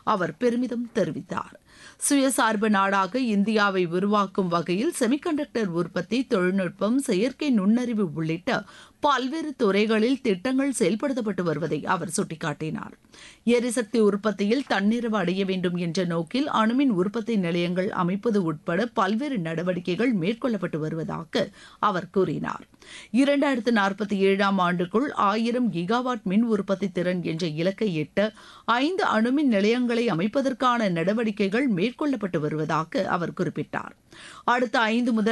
அவர் பெருமிதம் தெரிவித்தார் சுயசார்பு நாடாக இந்தியாவை உருவாக்கும் வகையில் செமிகண்டக்டர் உற்பத்தி தொழில்நுட்பம் செயற்கை நுண்ணறிவு உள்ளிட்ட பல்வேறு துறைகளில் திட்டங்கள் செயல்படுத்தப்பட்டு வருவதை அவர் சுட்டிக்காட்டினார் எரிசக்தி உற்பத்தியில் தன்னிறைவு அடைய வேண்டும் என்ற நோக்கில் அணுமின் உற்பத்தி நிலையங்கள் அமைப்பது உட்பட பல்வேறு நடவடிக்கைகள் மேற்கொள்ளப்பட்டு வருவதாக அவர் கூறினார் இரண்டாயிரத்து நாற்பத்தி ஏழாம் ஆண்டுக்குள் ஆயிரம் கிகாவாட் மின் உற்பத்தி திறன் என்ற இலக்கை எட்ட ஐந்து அணுமின் நிலையங்களை அமைப்பதற்கான நடவடிக்கைகள் மேற்கொள்ளப்பட்டு வருவதாக அவர் குறிப்பிட்டார் அடுத்த ஐந்து முதல்